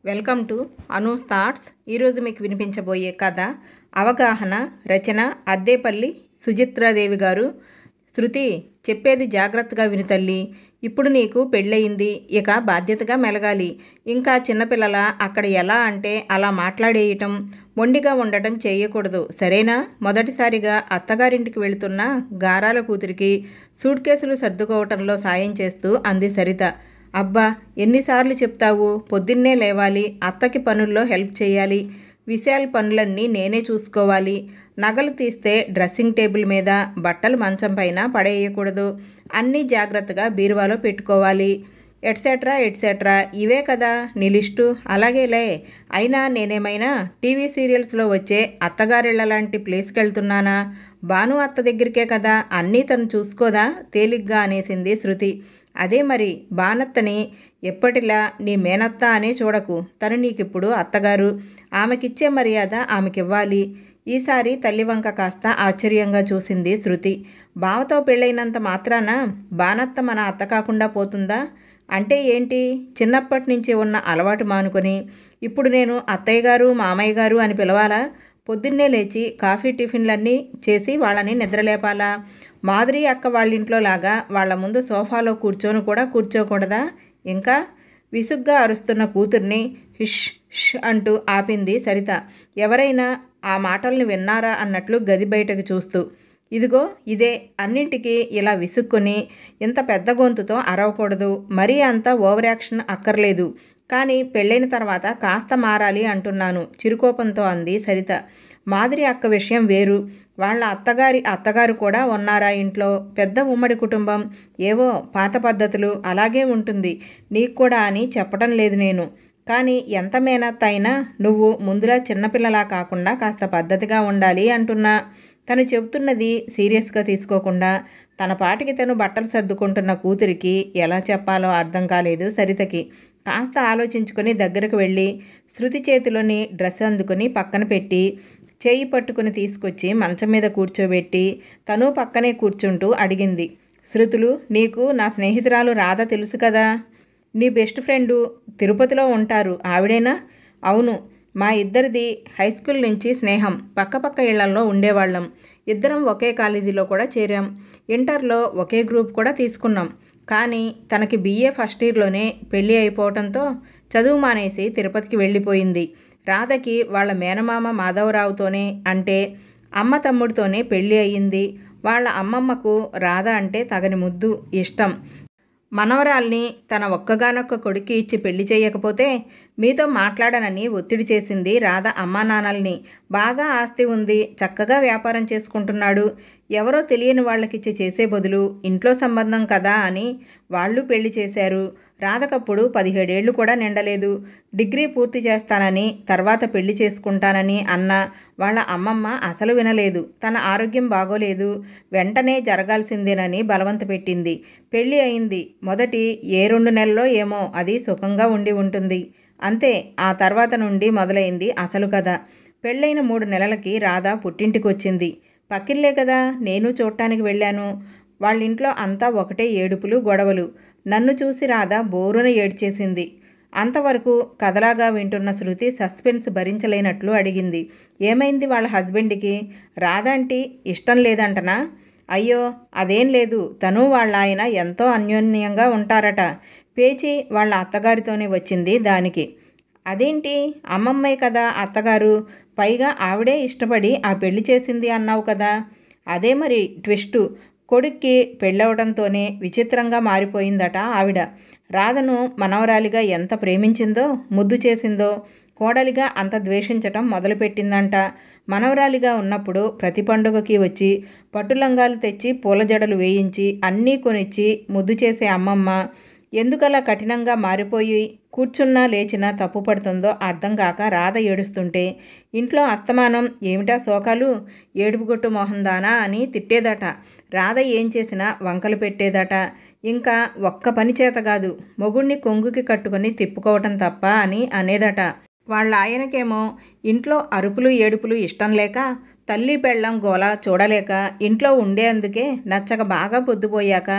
welcome to Anu's thoughts ఈరోజు మీకు వినిపించబోయే కథ అవగాహన రచన అద్దేపల్లి సుచిత్రాదేవి గారు శృతి చెప్పేది జాగ్రత్తగా విను తల్లి ఇప్పుడు నీకు పెళ్ళయింది ఇక బాధ్యతగా మెలగాలి ఇంకా చిన్నపిల్లల అక్కడ ఎలా అంటే అలా మాట్లాడేయటం మొండిగా ఉండటం చేయకూడదు సరేనా మొదటిసారిగా అత్తగారింటికి వెళుతున్న గారాల కూతురికి సూట్ కేసులు సర్దుకోవటంలో సాయం చేస్తూ అంది సరిత అబ్బా ఎన్నిసార్లు చెప్తావు పొద్దున్నే లేవాలి అత్తకి పనుల్లో హెల్ప్ చేయాలి విశాల్ పనులన్నీ నేనే చూసుకోవాలి నగలు తీస్తే డ్రెస్సింగ్ టేబుల్ మీద బట్టలు మంచం పైన పడేయకూడదు అన్నీ జాగ్రత్తగా బీరువాలో పెట్టుకోవాలి ఎట్సెట్రా ఎట్సెట్రా ఇవే కదా నీ లిస్టు అలాగేలే అయినా నేనేమైనా టీవీ సీరియల్స్లో వచ్చే అత్తగారిళ్ళ లాంటి ప్లేస్కి వెళ్తున్నానా భాను అత్త దగ్గరికే కదా అన్నీ తను చూసుకోదా తేలిగ్గా అనేసింది శృతి అదే మరి బానత్తని ఎప్పటిలా నీ మేనత్త అనే చూడకు తను నీకిప్పుడు అత్తగారు ఆమెకిచ్చే మర్యాద ఆమెకివ్వాలి ఈసారి తల్లి వంక కాస్త ఆశ్చర్యంగా చూసింది శృతి బావతో పెళ్ళైనంత మాత్రాన బానత్త మన అత్త కాకుండా పోతుందా అంటే ఏంటి చిన్నప్పటి నుంచి ఉన్న అలవాటు మానుకొని ఇప్పుడు నేను అత్తయ్య గారు మామయ్య గారు అని పిలవాలా పొద్దున్నే లేచి కాఫీ టిఫిన్లన్నీ చేసి వాళ్ళని నిద్రలేపాలా మాధురి అక్క వాళ్ళ ఇంట్లో లాగా వాళ్ళ ముందు సోఫాలో కూర్చొని కూడా కూర్చోకూడదా ఇంకా విసుగ్గా అరుస్తున్న కూతుర్ని హిష్ ష్ అంటూ ఆపింది సరిత ఎవరైనా ఆ మాటల్ని విన్నారా అన్నట్లు గది బయటకు చూస్తూ ఇదిగో ఇదే అన్నింటికీ ఇలా విసుక్కొని ఇంత పెద్ద గొంతుతో అరవకూడదు మరీ అంత ఓవర్ యాక్షన్ అక్కర్లేదు కానీ పెళ్ళైన తర్వాత కాస్త మారాలి అంటున్నాను చిరుకోపంతో అంది సరిత మాదిరి అక్క విషయం వేరు వాళ్ళ అత్తగారి అత్తగారు కూడా ఉన్నారా ఇంట్లో పెద్ద ఉమ్మడి కుటుంబం ఏవో పాత పద్ధతులు అలాగే ఉంటుంది నీకు కూడా అని చెప్పడం లేదు నేను కానీ ఎంత మేనత్త అయినా నువ్వు ముందులా చిన్నపిల్లలా కాకుండా కాస్త పద్ధతిగా ఉండాలి అంటున్నా తను చెబుతున్నది సీరియస్గా తీసుకోకుండా తన పాటికి తను బట్టలు సర్దుకుంటున్న కూతురికి ఎలా చెప్పాలో అర్థం కాలేదు సరితకి కాస్త ఆలోచించుకొని దగ్గరకు వెళ్ళి శృతి చేతిలోని డ్రెస్ అందుకుని పక్కన పెట్టి చేయి పట్టుకుని తీసుకొచ్చి మంచం మీద కూర్చోబెట్టి తను పక్కనే కూర్చుంటూ అడిగింది శృతులు నీకు నా స్నేహితురాలు రాధ తెలుసు కదా నీ బెస్ట్ ఫ్రెండు తిరుపతిలో ఉంటారు ఆవిడేనా అవును మా ఇద్దరిది హై స్కూల్ నుంచి స్నేహం పక్కపక్క ఇళ్లలో ఉండేవాళ్ళం ఇద్దరం ఒకే కాలేజీలో కూడా చేరాం ఇంటర్లో ఒకే గ్రూప్ కూడా తీసుకున్నాం కానీ తనకి బీఏ ఫస్ట్ ఇయర్లోనే పెళ్ళి అయిపోవడంతో చదువు మానేసి తిరుపతికి వెళ్ళిపోయింది రాధకి వాళ్ళ మేనమామ మాధవరావుతోనే అంటే అమ్మ తమ్ముడితోనే పెళ్ళి అయ్యింది వాళ్ళ అమ్మమ్మకు రాధ అంటే తగని ముద్దు ఇష్టం మనవరాల్ని తన ఒక్కగానొక్క కొడుక్కి ఇచ్చి పెళ్లి చేయకపోతే మీతో మాట్లాడనని ఒత్తిడి చేసింది రాధ అమ్మా నాన్నల్ని బాగా ఆస్తి ఉంది చక్కగా వ్యాపారం చేసుకుంటున్నాడు ఎవరో తెలియని వాళ్ళకిచ్చి చేసే బదులు ఇంట్లో సంబంధం కదా అని వాళ్ళు పెళ్లి చేశారు రాధకప్పుడు పదిహేడేళ్లు కూడా నిండలేదు డిగ్రీ పూర్తి చేస్తానని తర్వాత పెళ్లి చేసుకుంటానని అన్న వాళ్ళ అమ్మమ్మ అసలు వినలేదు తన ఆరోగ్యం బాగోలేదు వెంటనే జరగాల్సిందేనని బలవంత పెట్టింది పెళ్లి అయింది మొదటి ఏ రెండు నెలల్లో ఏమో అది సుఖంగా ఉండి ఉంటుంది అంతే ఆ తర్వాత నుండి మొదలైంది అసలు కథ పెళ్ళైన మూడు నెలలకి రాధ పుట్టింటికి వచ్చింది పక్కిల్లే కదా నేను చూడటానికి వెళ్ళాను వాళ్ళ ఇంట్లో అంతా ఒకటే ఏడుపులు గొడవలు నన్ను చూసి రాధ బోరున ఏడ్చేసింది అంతవరకు కథలాగా వింటున్న శృతి సస్పెన్స్ భరించలేనట్లు అడిగింది ఏమైంది వాళ్ళ హస్బెండ్కి రాధ అంటే ఇష్టం లేదంటనా అయ్యో అదేం లేదు తను వాళ్ళ ఆయన ఎంతో అన్యోన్యంగా ఉంటారట పేచి వాళ్ళ అత్తగారితోనే వచ్చింది దానికి అదేంటి అమ్మమ్మే కదా అత్తగారు పైగా ఆవిడే ఇష్టపడి ఆ పెళ్లి చేసింది అన్నావు కదా అదే మరి ట్విస్టు కొడుక్కి పెళ్ళవడంతోనే విచిత్రంగా మారిపోయిందట ఆవిడ రాధను మనవరాలిగా ఎంత ప్రేమించిందో ముద్దు చేసిందో కోడలిగా అంత ద్వేషించటం మొదలుపెట్టిందంట మనవరాలిగా ఉన్నప్పుడు ప్రతి పండుగకి వచ్చి పట్టులంగాలు తెచ్చి పూల జడలు వేయించి అన్నీ కొనిచ్చి ముద్దు చేసే అమ్మమ్మ ఎందుకలా కఠినంగా మారిపోయి కూర్చున్నా లేచినా తప్పు పడుతుందో అర్థం కాక రాధ ఏడుస్తుంటే ఇంట్లో అస్తమానం ఏమిటా శోకాలు ఏడుపుగొట్టు మోహందానా అని తిట్టేదట రాధ ఏం చేసినా వంకలు పెట్టేదట ఇంకా ఒక్క పని చేత కాదు మొగుణ్ణి కొంగుకి కట్టుకొని తిప్పుకోవటం తప్ప అని అనేదట వాళ్ళ ఆయనకేమో ఇంట్లో అరుపులు ఏడుపులు ఇష్టం లేక తల్లి పెళ్ళం గోల చూడలేక ఇంట్లో ఉండేందుకే నచ్చక బాగా పొద్దుపోయాక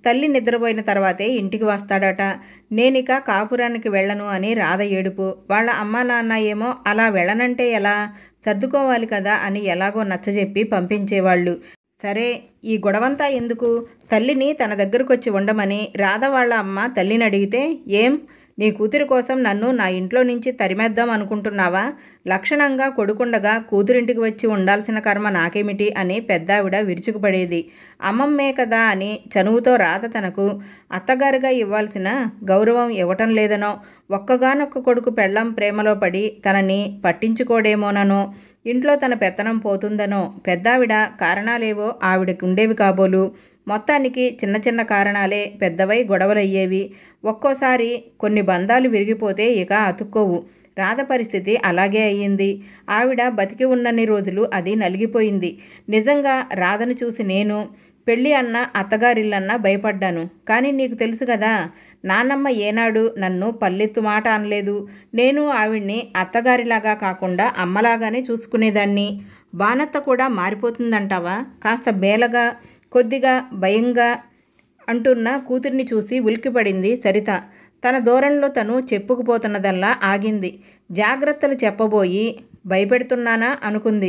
తల్లి నిద్రపోయిన తర్వాతే ఇంటికి వస్తాడట నేనిక కాపురానికి వెళ్ళను అని రాధ ఏడుపు వాళ్ళ అమ్మా నాన్న ఏమో అలా వెళ్ళనంటే ఎలా సర్దుకోవాలి కదా అని ఎలాగో నచ్చజెప్పి పంపించేవాళ్ళు సరే ఈ గొడవంతా ఎందుకు తల్లిని తన దగ్గరకు వచ్చి ఉండమని రాధ వాళ్ళ అమ్మ తల్లిని అడిగితే ఏం నీ కూతురి కోసం నన్ను నా ఇంట్లో నుంచి తరిమేద్దాం అనుకుంటున్నావా లక్షణంగా కొడుకుండగా కూతురింటికి వచ్చి ఉండాల్సిన కర్మ నాకేమిటి అని పెద్దావిడ విరుచుకుపడేది అమ్మమ్మే కదా అని చనువుతో రాధ తనకు అత్తగారుగా ఇవ్వాల్సిన గౌరవం ఇవ్వటం లేదనో ఒక్కగానొక్క కొడుకు పెళ్ళం ప్రేమలో పడి తనని పట్టించుకోడేమోననో ఇంట్లో తన పెత్తనం పోతుందనో పెద్దావిడ కారణాలేవో ఆవిడకి ఉండేవి కాబోలు మొత్తానికి చిన్న చిన్న కారణాలే పెద్దవై గొడవలయ్యేవి ఒక్కోసారి కొన్ని బంధాలు విరిగిపోతే ఇక అతుక్కోవు రాధ పరిస్థితి అలాగే అయ్యింది ఆవిడ బతికి ఉన్నన్ని రోజులు అది నలిగిపోయింది నిజంగా రాధను చూసి నేను పెళ్ళి అన్న అత్తగారిల్లన్నా భయపడ్డాను కానీ నీకు తెలుసు కదా నాన్నమ్మ ఏనాడు నన్ను పల్లెత్తు మాట అనలేదు నేను ఆవిడ్ని అత్తగారిలాగా కాకుండా అమ్మలాగానే చూసుకునేదాన్ని బానత్త కూడా మారిపోతుందంటావా కాస్త బేలగా కొద్దిగా భయంగా అంటున్న కూతుర్ని చూసి ఉలిక్కిపడింది సరిత తన దూరంలో తను చెప్పుకుపోతున్నదల్లా ఆగింది జాగ్రత్తలు చెప్పబోయి భయపెడుతున్నానా అనుకుంది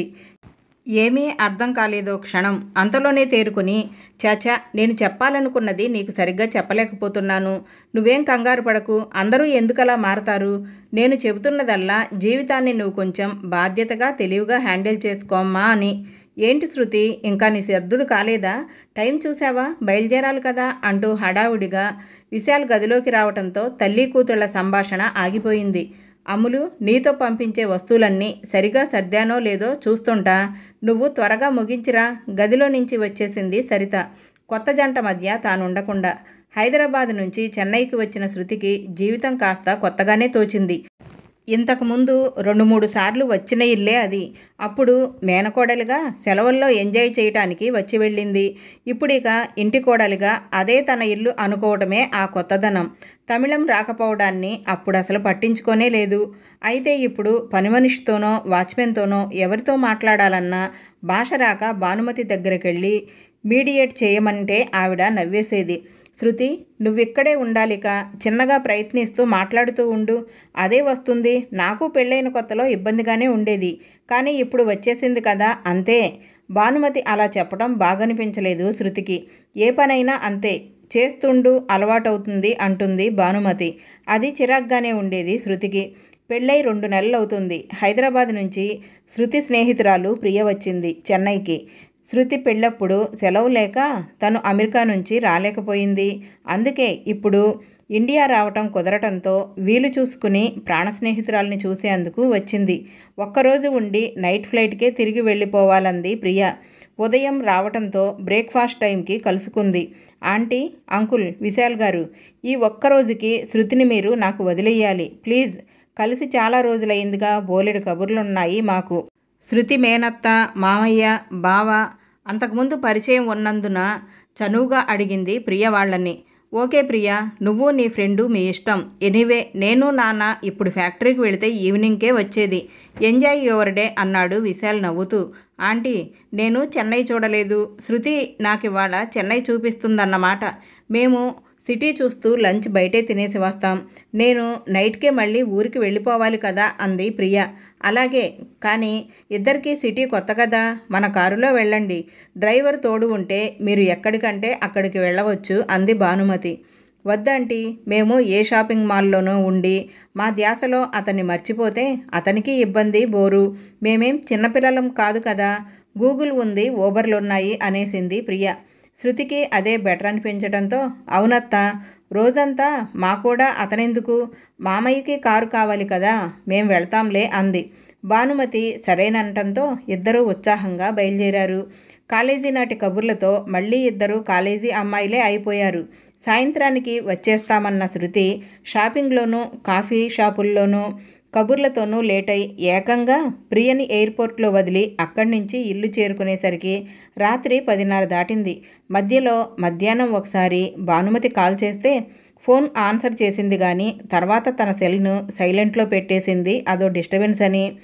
ఏమీ అర్థం కాలేదో క్షణం అంతలోనే తేరుకుని చాచా నేను చెప్పాలనుకున్నది నీకు సరిగ్గా చెప్పలేకపోతున్నాను నువ్వేం కంగారు పడకు అందరూ ఎందుకలా మారతారు నేను చెబుతున్నదల్లా జీవితాన్ని నువ్వు కొంచెం బాధ్యతగా తెలివిగా హ్యాండిల్ చేసుకోమ్మా అని ఏంటి శృతి ఇంకా నీ శ్రద్ధుడు కాలేదా టైం చూసావా బయలుదేరాలి కదా అంటూ హడావుడిగా విశాల్ గదిలోకి రావటంతో తల్లి కూతుళ్ల సంభాషణ ఆగిపోయింది అమ్ములు నీతో పంపించే వస్తువులన్నీ సరిగా సర్దానో లేదో చూస్తుంటా నువ్వు త్వరగా ముగించిరా గదిలో నుంచి వచ్చేసింది సరిత కొత్త జంట మధ్య తానుండకుండా హైదరాబాద్ నుంచి చెన్నైకి వచ్చిన శృతికి జీవితం కాస్త కొత్తగానే తోచింది ఇంతకుముందు రెండు మూడు సార్లు వచ్చిన ఇల్లే అది అప్పుడు మేనకోడలిగా సెలవుల్లో ఎంజాయ్ చేయటానికి వచ్చి వెళ్ళింది ఇప్పుడు ఇక ఇంటి కోడలిగా అదే తన ఇల్లు అనుకోవటమే ఆ కొత్తదనం తమిళం రాకపోవడాన్ని అప్పుడు అసలు పట్టించుకోనే లేదు అయితే ఇప్పుడు పని మనిషితోనో వాచ్మెన్తోనో ఎవరితో మాట్లాడాలన్నా భాష రాక భానుమతి దగ్గరికెళ్ళి మీడియేట్ చేయమంటే ఆవిడ నవ్వేసేది శృతి నువ్విక్కడే ఉండాలిక చిన్నగా ప్రయత్నిస్తూ మాట్లాడుతూ ఉండు అదే వస్తుంది నాకు పెళ్ళైన కొత్తలో ఇబ్బందిగానే ఉండేది కానీ ఇప్పుడు వచ్చేసింది కదా అంతే భానుమతి అలా చెప్పడం బాగనిపించలేదు శృతికి ఏ పనైనా అంతే చేస్తుండు అలవాటవుతుంది అంటుంది భానుమతి అది చిరాగ్గానే ఉండేది శృతికి పెళ్ళై రెండు నెలలు అవుతుంది హైదరాబాద్ నుంచి శృతి స్నేహితురాలు ప్రియ వచ్చింది చెన్నైకి శృతి పెళ్ళప్పుడు సెలవు లేక తను అమెరికా నుంచి రాలేకపోయింది అందుకే ఇప్పుడు ఇండియా రావటం కుదరటంతో వీలు చూసుకుని ప్రాణ స్నేహితురాల్ని చూసేందుకు వచ్చింది ఒక్కరోజు ఉండి నైట్ ఫ్లైట్కే తిరిగి వెళ్ళిపోవాలంది ప్రియ ఉదయం రావటంతో బ్రేక్ఫాస్ట్ టైంకి కలుసుకుంది ఆంటీ అంకుల్ విశాల్ గారు ఈ ఒక్కరోజుకి శృతిని మీరు నాకు వదిలేయాలి ప్లీజ్ కలిసి చాలా రోజులైందిగా బోలెడు కబుర్లున్నాయి మాకు శృతి మేనత్త మామయ్య బావ అంతకుముందు పరిచయం ఉన్నందున చనువుగా అడిగింది ప్రియ వాళ్ళని ఓకే ప్రియ నువ్వు నీ ఫ్రెండు మీ ఇష్టం ఎనీవే నేను నాన్న ఇప్పుడు ఫ్యాక్టరీకి వెళితే ఈవినింగ్కే వచ్చేది ఎంజాయ్ యువర్ డే అన్నాడు విశాల్ నవ్వుతూ ఆంటీ నేను చెన్నై చూడలేదు శృతి నాకు ఇవాళ చెన్నై చూపిస్తుందన్నమాట మేము సిటీ చూస్తూ లంచ్ బయటే తినేసి వస్తాం నేను నైట్కే మళ్ళీ ఊరికి వెళ్ళిపోవాలి కదా అంది ప్రియ అలాగే కానీ ఇద్దరికీ సిటీ కొత్త కదా మన కారులో వెళ్ళండి డ్రైవర్ తోడు ఉంటే మీరు ఎక్కడికంటే అక్కడికి వెళ్ళవచ్చు అంది భానుమతి వద్దంటీ మేము ఏ షాపింగ్ మాల్లోనూ ఉండి మా ధ్యాసలో అతన్ని మర్చిపోతే అతనికి ఇబ్బంది బోరు మేమేం చిన్నపిల్లలం కాదు కదా గూగుల్ ఉంది ఓబర్లున్నాయి అనేసింది ప్రియ శృతికి అదే బెటర్ అనిపించడంతో అవునత్త రోజంతా మా కూడా అతనెందుకు మామయ్యకి కారు కావాలి కదా మేం వెళ్తాంలే అంది భానుమతి సరేనంటంతో ఇద్దరూ ఉత్సాహంగా బయలుదేరారు కాలేజీ నాటి కబుర్లతో మళ్ళీ ఇద్దరు కాలేజీ అమ్మాయిలే అయిపోయారు సాయంత్రానికి వచ్చేస్తామన్న శృతి షాపింగ్లోనూ కాఫీ షాపుల్లోనూ కబుర్లతోనూ లేట్ అయి ఏకంగా ప్రియని ఎయిర్పోర్ట్లో వదిలి అక్కడి నుంచి ఇల్లు చేరుకునేసరికి రాత్రి పదిన్నర దాటింది మధ్యలో మధ్యాహ్నం ఒకసారి భానుమతి కాల్ చేస్తే ఫోన్ ఆన్సర్ చేసింది కానీ తర్వాత తన సెల్ను సైలెంట్లో పెట్టేసింది అదో డిస్టర్బెన్స్ అని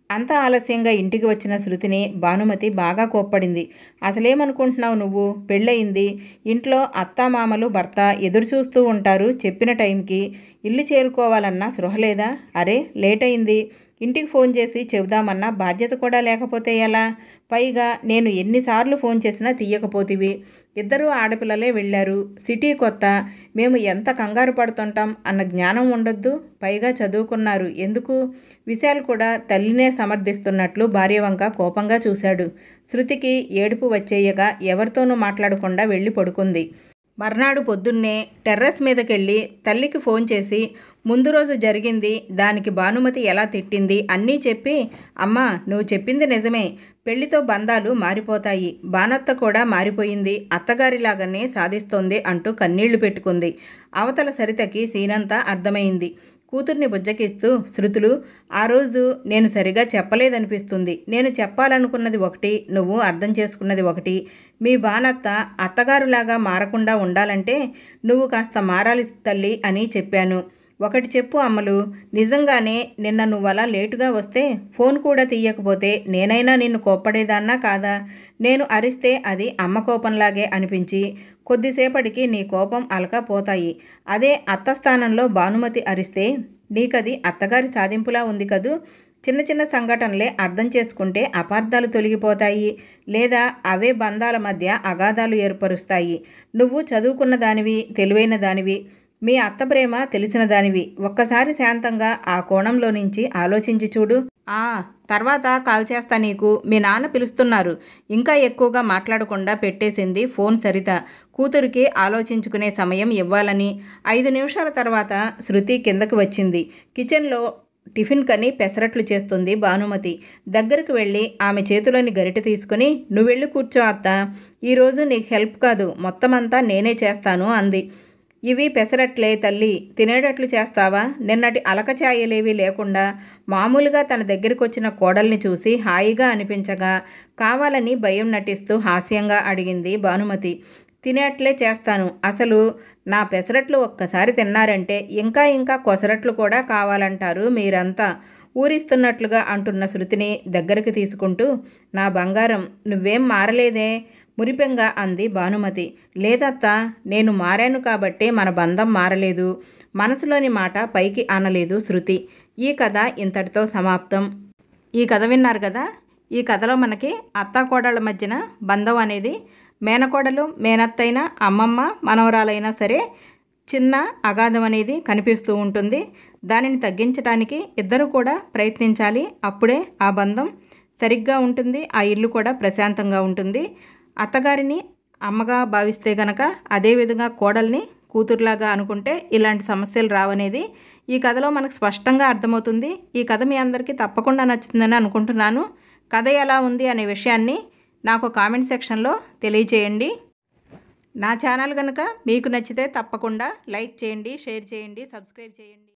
అంత ఆలస్యంగా ఇంటికి వచ్చిన శృతిని భానుమతి బాగా కోప్పడింది అసలేమనుకుంటున్నావు నువ్వు పెళ్ళయింది ఇంట్లో అత్తామామలు భర్త ఎదురు చూస్తూ ఉంటారు చెప్పిన టైంకి ఇల్లు చేరుకోవాలన్నా స్పృహ లేదా అరే లేట్ అయింది ఇంటికి ఫోన్ చేసి చెబుదామన్నా బాధ్యత కూడా లేకపోతే ఎలా పైగా నేను ఎన్నిసార్లు ఫోన్ చేసినా తీయకపోతివి ఇద్దరూ ఆడపిల్లలే వెళ్ళారు సిటీ కొత్త మేము ఎంత కంగారు పడుతుంటాం అన్న జ్ఞానం ఉండొద్దు పైగా చదువుకున్నారు ఎందుకు విశాల్ కూడా తల్లినే సమర్థిస్తున్నట్లు భార్య వంక కోపంగా చూశాడు శృతికి ఏడుపు వచ్చేయగా ఎవరితోనూ మాట్లాడకుండా వెళ్ళి పడుకుంది మర్నాడు పొద్దున్నే టెర్రస్ మీదకెళ్ళి తల్లికి ఫోన్ చేసి ముందు రోజు జరిగింది దానికి భానుమతి ఎలా తిట్టింది అన్నీ చెప్పి అమ్మా నువ్వు చెప్పింది నిజమే పెళ్లితో బంధాలు మారిపోతాయి బానత్త కూడా మారిపోయింది అత్తగారిలాగానే సాధిస్తోంది అంటూ కన్నీళ్లు పెట్టుకుంది అవతల సరితకి సీనంతా అర్థమైంది కూతుర్ని బుజ్జకిస్తూ శృతులు ఆ రోజు నేను సరిగా చెప్పలేదనిపిస్తుంది నేను చెప్పాలనుకున్నది ఒకటి నువ్వు అర్థం చేసుకున్నది ఒకటి మీ బానత్త అత్తగారులాగా మారకుండా ఉండాలంటే నువ్వు కాస్త మారాలి తల్లి అని చెప్పాను ఒకటి చెప్పు అమ్మలు నిజంగానే నిన్న నువ్వలా లేటుగా వస్తే ఫోన్ కూడా తీయకపోతే నేనైనా నిన్ను కోప్పడేదాన్నా కాదా నేను అరిస్తే అది అమ్మ కోపంలాగే అనిపించి కొద్దిసేపటికి నీ కోపం అలకపోతాయి అదే అత్త స్థానంలో భానుమతి అరిస్తే నీకది అత్తగారి సాధింపులా ఉంది కదూ చిన్న చిన్న సంఘటనలే అర్థం చేసుకుంటే అపార్థాలు తొలగిపోతాయి లేదా అవే బంధాల మధ్య అగాధాలు ఏర్పరుస్తాయి నువ్వు చదువుకున్న దానివి తెలివైన దానివి మీ అత్త ప్రేమ తెలిసిన దానివి ఒక్కసారి శాంతంగా ఆ కోణంలో నుంచి ఆలోచించి చూడు ఆ తర్వాత కాల్ చేస్తా నీకు మీ నాన్న పిలుస్తున్నారు ఇంకా ఎక్కువగా మాట్లాడకుండా పెట్టేసింది ఫోన్ సరిత కూతురికి ఆలోచించుకునే సమయం ఇవ్వాలని ఐదు నిమిషాల తర్వాత శృతి కిందకి వచ్చింది కిచెన్లో టిఫిన్ కని పెసరట్లు చేస్తుంది భానుమతి దగ్గరకు వెళ్ళి ఆమె చేతిలోని గరిటె తీసుకుని నువ్వు వెళ్ళి కూర్చో అత్త ఈరోజు నీకు హెల్ప్ కాదు మొత్తం అంతా నేనే చేస్తాను అంది ఇవి పెసరట్లే తల్లి తినేటట్లు చేస్తావా నిన్నటి అలకచాయలేవి లేకుండా మామూలుగా తన దగ్గరికి వచ్చిన కోడల్ని చూసి హాయిగా అనిపించగా కావాలని భయం నటిస్తూ హాస్యంగా అడిగింది భానుమతి తినేట్లే చేస్తాను అసలు నా పెసరట్లు ఒక్కసారి తిన్నారంటే ఇంకా ఇంకా కొసరట్లు కూడా కావాలంటారు మీరంతా ఊరిస్తున్నట్లుగా అంటున్న శృతిని దగ్గరికి తీసుకుంటూ నా బంగారం నువ్వేం మారలేదే మురిపెంగా అంది భానుమతి లేదత్తా నేను మారాను కాబట్టే మన బంధం మారలేదు మనసులోని మాట పైకి అనలేదు శృతి ఈ కథ ఇంతటితో సమాప్తం ఈ కథ విన్నారు కదా ఈ కథలో మనకి అత్త కోడళ్ళ మధ్యన బంధం అనేది మేనకోడలు మేనత్తైన అమ్మమ్మ మనవరాలైనా సరే చిన్న అగాధం అనేది కనిపిస్తూ ఉంటుంది దానిని తగ్గించడానికి ఇద్దరు కూడా ప్రయత్నించాలి అప్పుడే ఆ బంధం సరిగ్గా ఉంటుంది ఆ ఇల్లు కూడా ప్రశాంతంగా ఉంటుంది అత్తగారిని అమ్మగా భావిస్తే గనక అదేవిధంగా కోడల్ని కూతురులాగా అనుకుంటే ఇలాంటి సమస్యలు రావనేది ఈ కథలో మనకు స్పష్టంగా అర్థమవుతుంది ఈ కథ మీ అందరికీ తప్పకుండా నచ్చుతుందని అనుకుంటున్నాను కథ ఎలా ఉంది అనే విషయాన్ని నాకు కామెంట్ సెక్షన్లో తెలియచేయండి నా ఛానల్ కనుక మీకు నచ్చితే తప్పకుండా లైక్ చేయండి షేర్ చేయండి సబ్స్క్రైబ్ చేయండి